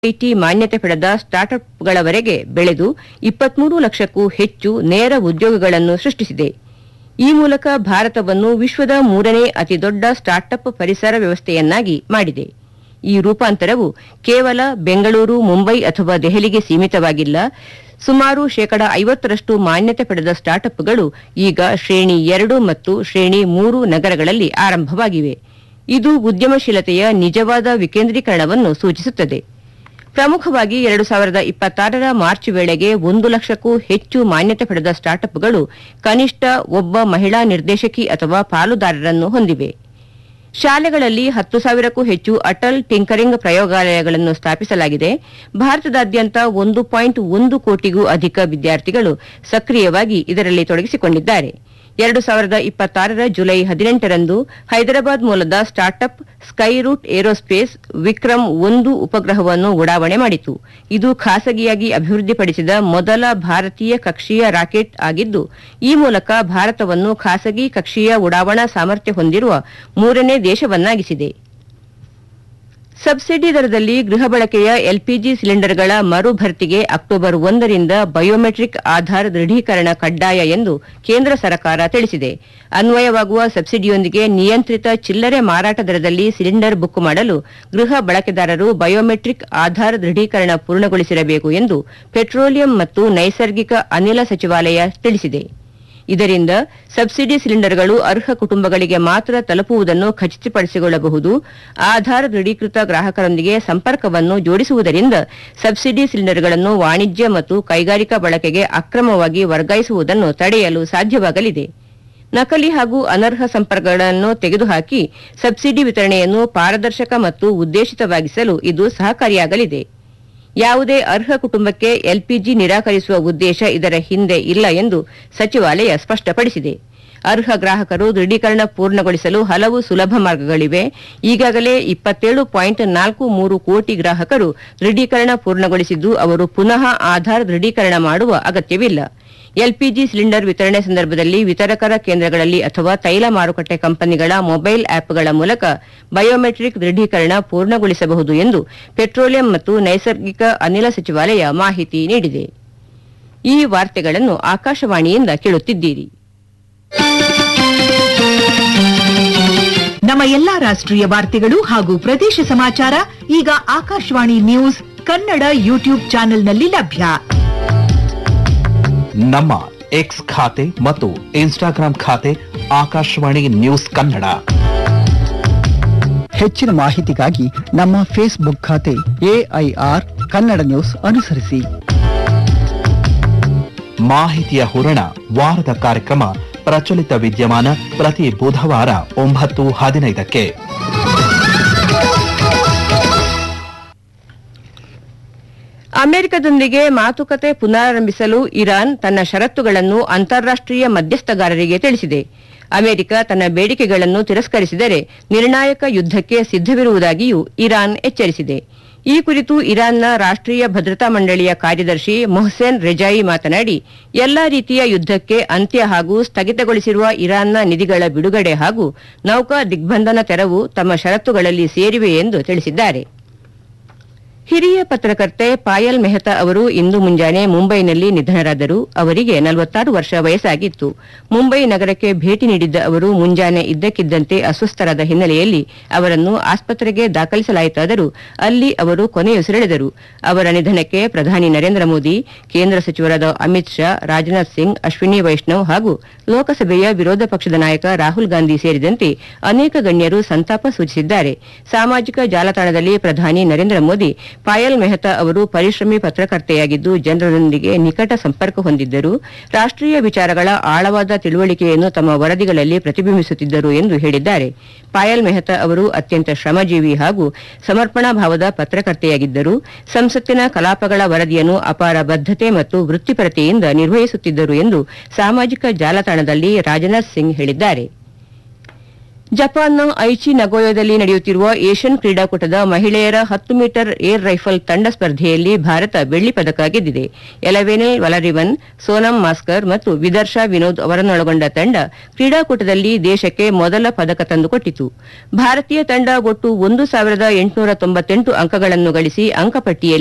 IT ಮಾನ್ಯತೆ ಪಡೆದ ಸ್ಟಾರ್ಟ್ಅಪ್ಗಳವರೆಗೆ ಬೆಳೆದು ಇಪ್ಪತ್ಮೂರು ಲಕ್ಷಕ್ಕೂ ಹೆಚ್ಚು ನೇರ ಉದ್ಯೋಗಗಳನ್ನು ಸೃಷ್ಟಿಸಿದೆ ಈ ಮೂಲಕ ಭಾರತವನ್ನು ವಿಶ್ವದ ಮೂರನೇ ಅತಿದೊಡ್ಡ ಸ್ಟಾರ್ಟ್ಅಪ್ ಪರಿಸರ ವ್ಯವಸ್ಥೆಯನ್ನಾಗಿ ಮಾಡಿದೆ ಈ ರೂಪಾಂತರವು ಕೇವಲ ಬೆಂಗಳೂರು ಮುಂಬೈ ಅಥವಾ ದೆಹಲಿಗೆ ಸೀಮಿತವಾಗಿಲ್ಲ ಸುಮಾರು ಶೇಕಡ ಐವತ್ತರಷ್ಟು ಮಾನ್ಯತೆ ಪಡೆದ ಸ್ಟಾರ್ಟ್ಅಪ್ಗಳು ಈಗ ಶ್ರೇಣಿ ಎರಡು ಮತ್ತು ಶ್ರೇಣಿ ಮೂರು ನಗರಗಳಲ್ಲಿ ಆರಂಭವಾಗಿವೆ ಇದು ಉದ್ಯಮಶೀಲತೆಯ ನಿಜವಾದ ವಿಕೇಂದ್ರೀಕರಣವನ್ನು ಸೂಚಿಸುತ್ತದೆ ಪ್ರಮುಖವಾಗಿ ಎರಡು ಸಾವಿರದ ಇಪ್ಪತ್ತಾರರ ಮಾರ್ಚ್ ವೇಳೆಗೆ ಒಂದು ಲಕ್ಷಕ್ಕೂ ಹೆಚ್ಚು ಮಾನ್ಯತೆ ಪಡೆದ ಸ್ಟಾರ್ಟ್ಅಪ್ಗಳು ಕನಿಷ್ಠ ಒಬ್ಬ ಮಹಿಳಾ ನಿರ್ದೇಶಕಿ ಅಥವಾ ಪಾಲುದಾರರನ್ನು ಹೊಂದಿವೆ ಶಾಲೆಗಳಲ್ಲಿ ಹತ್ತು ಸಾವಿರಕ್ಕೂ ಹೆಚ್ಚು ಅಟಲ್ ಟಿಂಕರಿಂಗ್ ಪ್ರಯೋಗಾಲಯಗಳನ್ನು ಸ್ಥಾಪಿಸಲಾಗಿದೆ ಭಾರತದಾದ್ಯಂತ ಒಂದು ಪಾಯಿಂಟ್ ಒಂದು ಕೋಟಿಗೂ ಅಧಿಕ ವಿದ್ಯಾರ್ಥಿಗಳು ಸಕ್ರಿಯವಾಗಿ ಇದರಲ್ಲಿ ತೊಡಗಿಸಿಕೊಂಡಿದ್ದಾರೆ ಎರಡು ಸಾವಿರದ ಇಪ್ಪತ್ತಾರರ ಜುಲೈ ಹದಿನೆಂಟರಂದು ಹೈದರಾಬಾದ್ ಮೂಲದ ಸ್ಟಾರ್ಟ್ಅಪ್ ಸ್ಕೈರೂಟ್ ಏರೋಸ್ಪೇಸ್ ವಿಕ್ರಮ್ ಒಂದು ಉಪಗ್ರಹವನ್ನು ಉಡಾವಣೆ ಮಾಡಿತು ಇದು ಖಾಸಗಿಯಾಗಿ ಅಭಿವೃದ್ಧಿಪಡಿಸಿದ ಮೊದಲ ಭಾರತೀಯ ಕಕ್ಷೀಯ ರಾಕೆಟ್ ಆಗಿದ್ದು ಈ ಮೂಲಕ ಭಾರತವನ್ನು ಖಾಸಗಿ ಕಕ್ಷೀಯ ಉಡಾವಣಾ ಸಾಮರ್ಥ್ಯ ಹೊಂದಿರುವ ಮೂರನೇ ದೇಶವನ್ನಾಗಿಸಿದೆ ಸಬ್ಸಿಡಿ ದರದಲ್ಲಿ ಗೃಹ ಬಳಕೆಯ ಎಲ್ಪಿಜಿ ಸಿಲಿಂಡರ್ಗಳ ಮರು ಭರ್ತಿಗೆ ಅಕ್ಟೋಬರ್ ಒಂದರಿಂದ ಬಯೋಮೆಟ್ರಿಕ್ ಆಧಾರ್ ದೃಢೀಕರಣ ಕಡ್ಡಾಯ ಎಂದು ಕೇಂದ್ರ ಸರ್ಕಾರ ತಿಳಿಸಿದೆ ಅನ್ವಯವಾಗುವ ಸಬ್ಸಿಡಿಯೊಂದಿಗೆ ನಿಯಂತ್ರಿತ ಚಿಲ್ಲರೆ ಮಾರಾಟ ದರದಲ್ಲಿ ಸಿಲಿಂಡರ್ ಬುಕ್ ಮಾಡಲು ಗೃಹ ಬಳಕೆದಾರರು ಬಯೋಮೆಟ್ರಿಕ್ ಆಧಾರ್ ದೃಢೀಕರಣ ಪೂರ್ಣಗೊಳಿಸಿರಬೇಕು ಎಂದು ಪೆಟ್ರೋಲಿಯಂ ಮತ್ತು ನೈಸರ್ಗಿಕ ಅನಿಲ ಸಚಿವಾಲಯ ತಿಳಿಸಿದೆ ಇದರಿಂದ ಸಬ್ಸಿಡಿ ಸಿಲಿಂಡರ್ಗಳು ಅರ್ಹ ಕುಟುಂಬಗಳಿಗೆ ಮಾತ್ರ ತಲುಪುವುದನ್ನು ಖಚಿತಪಡಿಸಿಕೊಳ್ಳಬಹುದು ಆಧಾರ್ ದೃಢೀಕೃತ ಗ್ರಾಹಕರೊಂದಿಗೆ ಸಂಪರ್ಕವನ್ನು ಜೋಡಿಸುವುದರಿಂದ ಸಬ್ಸಿಡಿ ಸಿಲಿಂಡರ್ಗಳನ್ನು ವಾಣಿಜ್ಯ ಮತ್ತು ಕೈಗಾರಿಕಾ ಬಳಕೆಗೆ ಅಕ್ರಮವಾಗಿ ವರ್ಗಾಯಿಸುವುದನ್ನು ತಡೆಯಲು ಸಾಧ್ಯವಾಗಲಿದೆ ನಕಲಿ ಹಾಗೂ ಅನರ್ಹ ಸಂಪರ್ಕಗಳನ್ನು ತೆಗೆದುಹಾಕಿ ಸಬ್ಸಿಡಿ ವಿತರಣೆಯನ್ನು ಪಾರದರ್ಶಕ ಮತ್ತು ಉದ್ದೇಶಿತವಾಗಿಸಲು ಇದು ಸಹಕಾರಿಯಾಗಲಿದೆ ಯಾವುದೇ ಅರ್ಹ ಕುಟುಂಬಕ್ಕೆ ಎಲ್ಪಿಜಿ ನಿರಾಕರಿಸುವ ಉದ್ದೇಶ ಇದರ ಹಿಂದೆ ಇಲ್ಲ ಎಂದು ಸಚಿವಾಲಯ ಸ್ಪಷ್ಟಪಡಿಸಿದೆ ಅರ್ಹ ಗ್ರಾಹಕರು ದೃಢೀಕರಣ ಪೂರ್ಣಗೊಳಿಸಲು ಹಲವು ಸುಲಭ ಮಾರ್ಗಗಳಿವೆ ಈಗಾಗಲೇ ಇಪ್ಪತ್ತೇಳು ಪಾಯಿಂಟ್ ನಾಲ್ಕು ಮೂರು ಕೋಟಿ ಗ್ರಾಹಕರು ದೃಢೀಕರಣ ಪೂರ್ಣಗೊಳಿಸಿದ್ದು ಅವರು ಪುನಃ ಆಧಾರ್ ದೃಢೀಕರಣ ಮಾಡುವ ಅಗತ್ಯವಿಲ್ಲ ಎಲ್ಪಿಜಿ ಸಿಲಿಂಡರ್ ವಿತರಣೆ ಸಂದರ್ಭದಲ್ಲಿ ವಿತರಕರ ಕೇಂದ್ರಗಳಲ್ಲಿ ಅಥವಾ ತೈಲ ಮಾರುಕಟ್ಟೆ ಕಂಪನಿಗಳ ಮೊಬೈಲ್ ಆಪ್ಗಳ ಮೂಲಕ ಬಯೋಮೆಟ್ರಿಕ್ ದೃಢೀಕರಣ ಪೂರ್ಣಗೊಳಿಸಬಹುದು ಎಂದು ಪೆಟ್ರೋಲಿಯಂ ಮತ್ತು ನೈಸರ್ಗಿಕ ಅನಿಲ ಸಚಿವಾಲಯ ಮಾಹಿತಿ ನೀಡಿದೆ ಈ ವಾರ್ತೆಗಳನ್ನು ಆಕಾಶವಾಣಿಯಿಂದ ಕೇಳುತ್ತಿದ್ದೀರಿ ನಮ್ಮ ಎಲ್ಲಾ ರಾಷ್ಟ್ರೀಯ ವಾರ್ತೆಗಳು ಹಾಗೂ ಪ್ರದೇಶ ಸಮಾಚಾರ ಈಗ ಆಕಾಶವಾಣಿ ನ್ಯೂಸ್ ಕನ್ನಡ ಯೂಟ್ಯೂಬ್ ಚಾನೆಲ್ನಲ್ಲಿ ಲಭ್ಯ ನಮ್ಮ ಎಕ್ಸ್ ಖಾತೆ ಮತ್ತು ಇನ್ಸ್ಟಾಗ್ರಾಂ ಖಾತೆ ಆಕಾಶವಾಣಿ ನ್ಯೂಸ್ ಕನ್ನಡ ಹೆಚ್ಚಿನ ಮಾಹಿತಿಗಾಗಿ ನಮ್ಮ ಫೇಸ್ಬುಕ್ ಖಾತೆ ಎಐಆರ್ ಕನ್ನಡ ನ್ಯೂಸ್ ಅನುಸರಿಸಿ ಮಾಹಿತಿಯ ಹೂರಣ ವಾರದ ಕಾರ್ಯಕ್ರಮ ಪ್ರಚಲಿತ ವಿದ್ಯಮಾನ ಪ್ರತಿ ಬುಧವಾರ ಒಂಬತ್ತು ಹದಿನೈದಕ್ಕೆ ಅಮೆರಿಕದೊಂದಿಗೆ ಮಾತುಕತೆ ಪುನರಾರಂಭಿಸಲು ಇರಾನ್ ತನ್ನ ಷರತ್ತುಗಳನ್ನು ಅಂತಾರಾಷ್ಟೀಯ ಮಧ್ಯಸ್ಥಗಾರರಿಗೆ ತಿಳಿಸಿದೆ ಅಮೆರಿಕ ತನ್ನ ಬೇಡಿಕೆಗಳನ್ನು ತಿರಸ್ಕರಿಸಿದರೆ ನಿರ್ಣಾಯಕ ಯುದ್ದಕ್ಕೆ ಸಿದ್ದವಿರುವುದಾಗಿಯೂ ಇರಾನ್ ಎಚ್ಚರಿಸಿದೆ ಈ ಕುರಿತು ಇರಾನ್ನ ರಾಷ್ಟ್ರೀಯ ಭದ್ರತಾ ಮಂಡಳಿಯ ಕಾರ್ಯದರ್ಶಿ ಮೊಹ್ಸೆನ್ ರೆಜಾಯಿ ಮಾತನಾಡಿ ಎಲ್ಲಾ ರೀತಿಯ ಯುದ್ದಕ್ಕೆ ಅಂತ್ಯ ಹಾಗೂ ಸ್ಥಗಿತಗೊಳಿಸಿರುವ ಇರಾನ್ನ ನಿಧಿಗಳ ಬಿಡುಗಡೆ ಹಾಗೂ ನೌಕಾ ದಿಗ್ಬಂಧನ ತೆರವು ತಮ್ಮ ಷರತ್ತುಗಳಲ್ಲಿ ಸೇರಿವೆ ಎಂದು ತಿಳಿಸಿದ್ದಾರೆ ಹಿರಿಯ ಪತ್ರಕರ್ತೆ ಪಾಯಲ್ ಮೆಹ್ತಾ ಅವರು ಇಂದು ಮುಂಜಾನೆ ಮುಂಬೈನಲ್ಲಿ ನಿಧನರಾದರು ಅವರಿಗೆ ನಲವತ್ತಾರು ವರ್ಷ ವಯಸ್ಸಾಗಿತ್ತು ಮುಂಬೈ ನಗರಕ್ಕೆ ಭೇಟಿ ನೀಡಿದ್ದ ಅವರು ಮುಂಜಾನೆ ಇದ್ದಕ್ಕಿದ್ದಂತೆ ಅಸ್ವಸ್ಥರಾದ ಹಿನ್ನೆಲೆಯಲ್ಲಿ ಅವರನ್ನು ಆಸ್ಪತ್ರೆಗೆ ದಾಖಲಿಸಲಾಯಿತಾದರೂ ಅಲ್ಲಿ ಅವರು ಕೊನೆಯುಸಿರೆಳೆದರು ಅವರ ನಿಧನಕ್ಕೆ ಪ್ರಧಾನಿ ನರೇಂದ್ರ ಮೋದಿ ಕೇಂದ್ರ ಸಚಿವರಾದ ಅಮಿತ್ ಶಾ ರಾಜನಾಥ್ ಸಿಂಗ್ ಅಶ್ವಿನಿ ವೈಷ್ಣವ್ ಹಾಗೂ ಲೋಕಸಭೆಯ ವಿರೋಧ ಪಕ್ಷದ ನಾಯಕ ರಾಹುಲ್ ಗಾಂಧಿ ಸೇರಿದಂತೆ ಅನೇಕ ಗಣ್ಯರು ಸಂತಾಪ ಸೂಚಿಸಿದ್ದಾರೆ ಸಾಮಾಜಿಕ ಜಾಲತಾಣದಲ್ಲಿ ಪ್ರಧಾನಿ ನರೇಂದ್ರ ಮೋದಿ ಪಾಯಲ್ ಮೆಹ್ತಾ ಅವರು ಪರಿಶ್ರಮಿ ಪತ್ರಕರ್ತೆಯಾಗಿದ್ದು ಜನರೊಂದಿಗೆ ನಿಕಟ ಸಂಪರ್ಕ ಹೊಂದಿದ್ದರು ರಾಷ್ಟ್ರೀಯ ವಿಚಾರಗಳ ಆಳವಾದ ತಿಳುವಳಿಕೆಯನ್ನು ತಮ್ಮ ವರದಿಗಳಲ್ಲಿ ಪ್ರತಿಬಿಂಬಿಸುತ್ತಿದ್ದರು ಎಂದು ಹೇಳಿದ್ದಾರೆ ಪಾಯಲ್ ಮೆಹ್ತಾ ಅವರು ಅತ್ಯಂತ ಶ್ರಮಜೀವಿ ಹಾಗೂ ಸಮರ್ಪಣಾ ಭಾವದ ಪತ್ರಕರ್ತೆಯಾಗಿದ್ದರು ಸಂಸತ್ತಿನ ಕಲಾಪಗಳ ವರದಿಯನ್ನು ಅಪಾರ ಬದ್ಧತೆ ಮತ್ತು ವೃತ್ತಿಪರತೆಯಿಂದ ನಿರ್ವಹಿಸುತ್ತಿದ್ದರು ಎಂದು ಸಾಮಾಜಿಕ ಜಾಲತಾಣದಲ್ಲಿ ರಾಜನಾಥ್ ಸಿಂಗ್ ಹೇಳಿದ್ದಾರೆ ಜಪಾನ್ನ ಐಚಿ ನಗೋಯದಲ್ಲಿ ನಡೆಯುತ್ತಿರುವ ಏಷ್ಯನ್ ಕ್ರೀಡಾಕೂಟದ ಮಹಿಳೆಯರ ಹತ್ತು ಮೀಟರ್ ಏರ್ ರೈಫಲ್ ತಂಡ ಸ್ಪರ್ಧೆಯಲ್ಲಿ ಭಾರತ ಬೆಳ್ಳಿ ಪದಕ ಗೆದ್ದಿದೆ ಎಲವೆನಿಲ್ ವಲರಿವನ್ ಸೋನಂ ಮಾಸ್ಕರ್ ಮತ್ತು ವಿದರ್ಶಾ ವಿನೋದ್ ಅವರನ್ನೊಳಗೊಂಡ ತಂಡ ಕ್ರೀಡಾಕೂಟದಲ್ಲಿ ದೇಶಕ್ಕೆ ಮೊದಲ ಪದಕ ತಂದುಕೊಟ್ಟಿತು ಭಾರತೀಯ ತಂಡ ಒಟ್ಟು ಒಂದು ಸಾವಿರದ ಎಂಟುನೂರ ತೊಂಬತ್ತೆಂಟು ಅಂಕಗಳನ್ನು ಗಳಿಸಿ ಅಂಕಪಟ್ಟಿಯಲ್ಲಿ